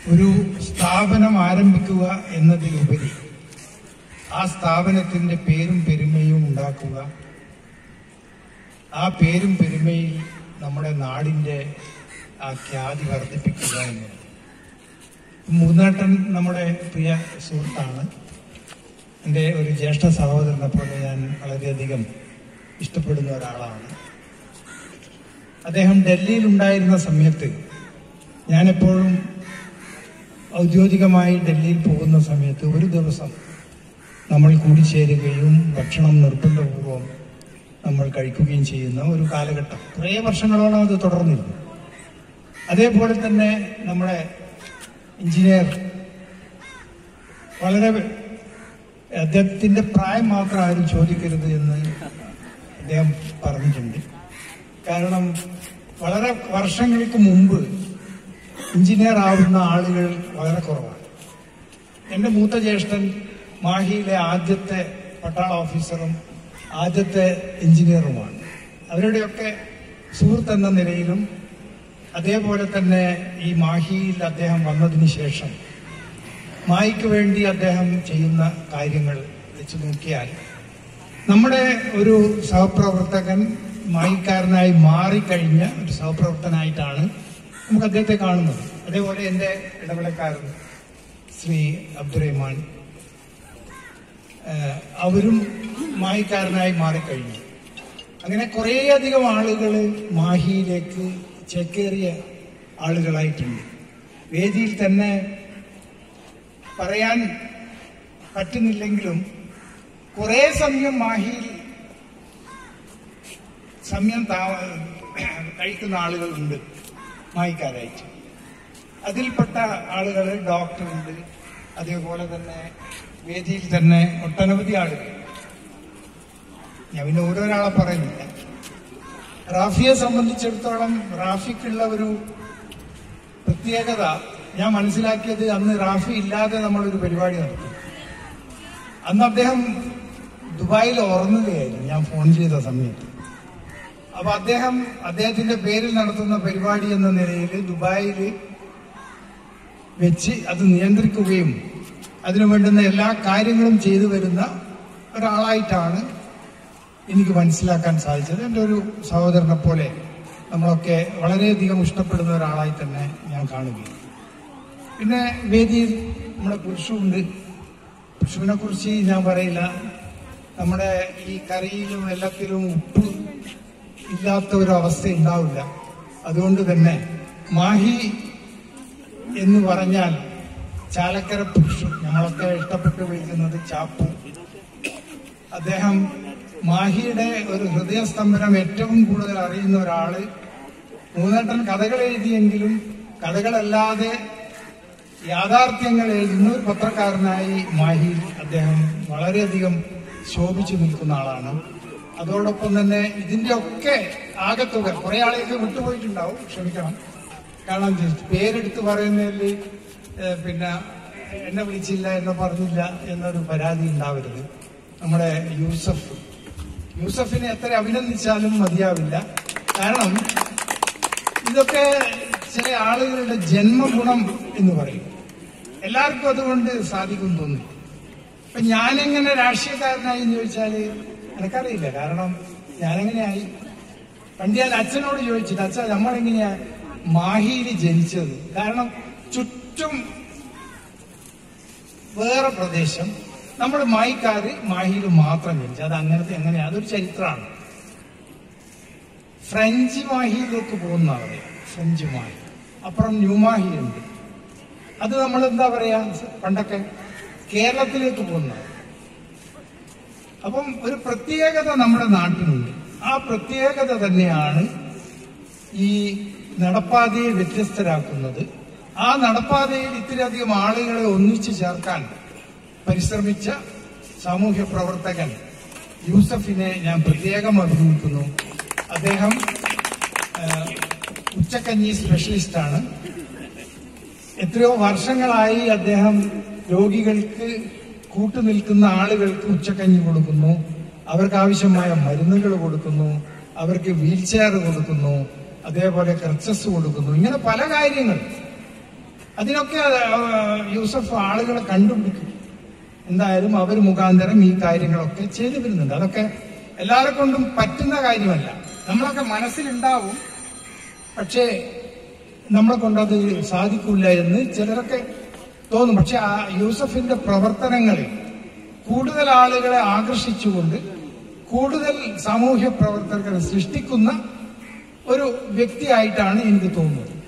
ഒരു സ്ഥാപനം ആരംഭിക്കുക എന്നതിലുപരി ആ സ്ഥാപനത്തിന്റെ പേരും പെരുമയും ഉണ്ടാക്കുക ആ പേരും പെരുമയിൽ നമ്മുടെ നാടിന്റെ ആ ഖ്യാതി വർദ്ധിപ്പിക്കുക എന്നത് മൂന്നാട്ടൻ നമ്മുടെ പ്രിയ സുഹൃത്താണ് എൻ്റെ ഒരു ജ്യേഷ്ഠ സഹോദരനെ പോലെ ഞാൻ വളരെയധികം ഇഷ്ടപ്പെടുന്ന ഒരാളാണ് അദ്ദേഹം ഡൽഹിയിൽ ഉണ്ടായിരുന്ന സമയത്ത് ഞാനെപ്പോഴും ഔദ്യോഗികമായി ഡൽഹിയിൽ പോകുന്ന സമയത്ത് ഒരു ദിവസം നമ്മൾ കൂടിച്ചേരുകയും ഭക്ഷണം നിർബന്ധപൂർവം നമ്മൾ കഴിക്കുകയും ചെയ്യുന്ന ഒരു കാലഘട്ടം കുറേ വർഷങ്ങളോളം അത് തുടർന്നിരുന്നു അതേപോലെ തന്നെ നമ്മുടെ എഞ്ചിനീയർ വളരെ അദ്ദേഹത്തിന്റെ പ്രായം മാത്രം ആരും ചോദിക്കരുത് എന്ന് അദ്ദേഹം പറഞ്ഞിട്ടുണ്ട് കാരണം വളരെ വർഷങ്ങൾക്ക് മുമ്പ് എഞ്ചിനീയർ ആവുന്ന ആളുകൾ വളരെ കുറവാണ് എൻ്റെ മൂത്ത ജ്യേഷ്ഠൻ മാഹിയിലെ ആദ്യത്തെ പട്ടാള ഓഫീസറും ആദ്യത്തെ എഞ്ചിനീയറുമാണ് അവരുടെയൊക്കെ സുഹൃത്ത് എന്ന നിലയിലും അതേപോലെ തന്നെ ഈ മാഹിയിൽ അദ്ദേഹം വന്നതിന് ശേഷം മായിക്ക് വേണ്ടി അദ്ദേഹം ചെയ്യുന്ന കാര്യങ്ങൾ വെച്ച് നോക്കിയാൽ നമ്മുടെ ഒരു സഹപ്രവർത്തകൻ മായിക്കാരനായി മാറിക്കഴിഞ്ഞ ഒരു സഹപ്രവർത്തനായിട്ടാണ് നമുക്ക് അദ്ദേഹത്തെ കാണുന്നത് അതേപോലെ എൻ്റെ ഇടപെടക്കാരൻ ശ്രീ അബ്ദുറഹ്മാൻ ഏഹ് അവരും മായിക്കാരനായി മാറിക്കഴിഞ്ഞു അങ്ങനെ കുറേയധികം ആളുകൾ മാഹിയിലേക്ക് ചേക്കേറിയ ആളുകളായിട്ടുണ്ട് വേദിയിൽ തന്നെ പറയാൻ പറ്റുന്നില്ലെങ്കിലും കുറേ സമയം മാഹിയിൽ സമയം താ കഴിക്കുന്ന ആളുകളുണ്ട് മായിക്കാരായിട്ട് അതിൽപ്പെട്ട ആളുകൾ ഡോക്ടറുണ്ട് അതേപോലെ തന്നെ വേദിയിൽ തന്നെ ഒട്ടനവധി ആളുകൾ ഞാൻ പിന്നെ ഓരോരാളെ പറയുന്നില്ല റാഫിയെ സംബന്ധിച്ചിടത്തോളം റാഫിക്കുള്ള ഒരു പ്രത്യേകത ഞാൻ മനസ്സിലാക്കിയത് അന്ന് റാഫി ഇല്ലാതെ നമ്മളൊരു പരിപാടി നടത്തി അന്ന് അദ്ദേഹം ദുബായിൽ ഉറങ്ങുകയായിരുന്നു ഞാൻ ഫോൺ ചെയ്ത സമയത്ത് അപ്പൊ അദ്ദേഹം അദ്ദേഹത്തിന്റെ പേരിൽ നടത്തുന്ന പരിപാടി എന്ന നിലയിൽ ദുബായിൽ വെച്ച് അത് നിയന്ത്രിക്കുകയും അതിനു വേണ്ടുന്ന എല്ലാ കാര്യങ്ങളും ചെയ്തു വരുന്ന ഒരാളായിട്ടാണ് എനിക്ക് മനസ്സിലാക്കാൻ സാധിച്ചത് എൻ്റെ ഒരു സഹോദരനെ പോലെ നമ്മളൊക്കെ വളരെയധികം ഇഷ്ടപ്പെടുന്ന ഒരാളായി തന്നെ ഞാൻ കാണുകയും പിന്നെ വേദിയിൽ നമ്മുടെ പുരുഷുണ്ട് പുരുഷുവിനെ കുറിച്ച് ഞാൻ പറയില്ല നമ്മുടെ ഈ കറിയിലും എല്ലാത്തിലും ഉപ്പ് ഇല്ലാത്ത ഒരു അവസ്ഥ ഉണ്ടാവില്ല അതുകൊണ്ട് തന്നെ മാഹി എന്ന് പറഞ്ഞാൽ ചാലക്കര പുരുഷു ഞങ്ങളൊക്കെ ഇഷ്ടപ്പെട്ട് വിളിക്കുന്നത് ചാപ്പു അദ്ദേഹം മാഹിയുടെ ഒരു ഹൃദയസ്തംഭനം ഏറ്റവും കൂടുതൽ അറിയുന്ന ഒരാള് മൂന്നേട്ടൻ കഥകൾ എഴുതിയെങ്കിലും കഥകളല്ലാതെ യാഥാർത്ഥ്യങ്ങൾ എഴുതുന്ന ഒരു പത്രക്കാരനായി മാഹിയിൽ അദ്ദേഹം വളരെയധികം ശോഭിച്ചു നിൽക്കുന്ന ആളാണ് അതോടൊപ്പം തന്നെ ഇതിന്റെ ഒക്കെ ആകത്തുക കുറെ ആളെയൊക്കെ വിട്ടുപോയിട്ടുണ്ടാവും ക്ഷമിക്കണം കാരണം പേരെടുത്ത് പറയുന്നതിൽ ഏഹ്, പിന്നെ എന്നെ വിളിച്ചില്ല എന്നെ പറഞ്ഞില്ല എന്നൊരു പരാതി ഉണ്ടാവരുത് നമ്മുടെ യൂസഫ് യൂസഫിനെ എത്ര അഭിനന്ദിച്ചാലും മതിയാവില്ല കാരണം ഇതൊക്കെ ചില ആളുകളുടെ ജന്മഗുണം എന്ന് പറയും എല്ലാവർക്കും അതുകൊണ്ട് സാധിക്കും തോന്നി അപ്പൊ ഞാനെങ്ങനെ രാഷ്ട്രീയക്കാരനായി എന്ന് ചോദിച്ചാല് എനിക്കറിയില്ല കാരണം ഞാനെങ്ങനെയായി പണ്ട് ഞാൻ അച്ഛനോട് ചോദിച്ചിട്ട് അച്ഛൻ നമ്മളെങ്ങനെയാ മാഹിയിൽ ജനിച്ചത് കാരണം ചുറ്റും വേറെ പ്രദേശം നമ്മൾ മായിക്കാര് മാഹിയിൽ മാത്രം ജനിച്ചു അത് അങ്ങനത്തെ എങ്ങനെയാ അതൊരു ചരിത്രമാണ് ഫ്രഞ്ച് മാഹിയിലേക്ക് പോകുന്ന പറയാ ഫ്രഞ്ച് മാഹി അപ്പുറം ന്യൂ മാഹി ഉണ്ട് അത് നമ്മൾ എന്താ പറയാ പണ്ടൊക്കെ കേരളത്തിലേക്ക് പോകുന്ന അപ്പം ഒരു പ്രത്യേകത നമ്മുടെ നാട്ടിലുണ്ട് ആ പ്രത്യേകത തന്നെയാണ് ഈ നടപ്പാതയെ വ്യത്യസ്തരാക്കുന്നത് ആ നടപ്പാതയിൽ ഇത്രയധികം ആളുകളെ ഒന്നിച്ചു ചേർക്കാൻ പരിശ്രമിച്ച സാമൂഹ്യ പ്രവർത്തകൻ യൂസഫിനെ ഞാൻ പ്രത്യേകം അഭിനന്ദിക്കുന്നു അദ്ദേഹം ആ, ഉച്ചക്കഞ്ഞി സ്പെഷ്യലിസ്റ്റാണ് എത്രയോ വർഷങ്ങളായി അദ്ദേഹം രോഗികൾക്ക് കൂട്ടുനിൽക്കുന്ന ആളുകൾക്ക് ഉച്ചക്കഞ്ഞി കൊടുക്കുന്നു അവർക്ക് ആവശ്യമായ മരുന്നുകൾ കൊടുക്കുന്നു അവർക്ക് വീൽ ചെയർ കൊടുക്കുന്നു അതേപോലെ ക്രച്ചസ് കൊടുക്കുന്നു ഇങ്ങനെ പല കാര്യങ്ങൾ അതിനൊക്കെ ആ, യൂസഫ് ആളുകളെ കണ്ടുപിടിക്കും എന്തായാലും അവർ മുഖാന്തരം ഈ കാര്യങ്ങളൊക്കെ ചെയ്തു വരുന്നുണ്ട് അതൊക്കെ എല്ലാവരെ കൊണ്ടും പറ്റുന്ന കാര്യമല്ല നമ്മളൊക്കെ മനസ്സിലുണ്ടാവും പക്ഷേ നമ്മളെ കൊണ്ടത് സാധിക്കില്ല എന്ന് ചിലരൊക്കെ തോന്നും പക്ഷെ ആ യൂസഫിന്റെ പ്രവർത്തനങ്ങളിൽ കൂടുതൽ ആളുകളെ ആകർഷിച്ചുകൊണ്ട് കൂടുതൽ സാമൂഹ്യ പ്രവർത്തകരെ സൃഷ്ടിക്കുന്ന ഒരു വ്യക്തിയായിട്ടാണ് എനിക്ക് തോന്നുന്നത്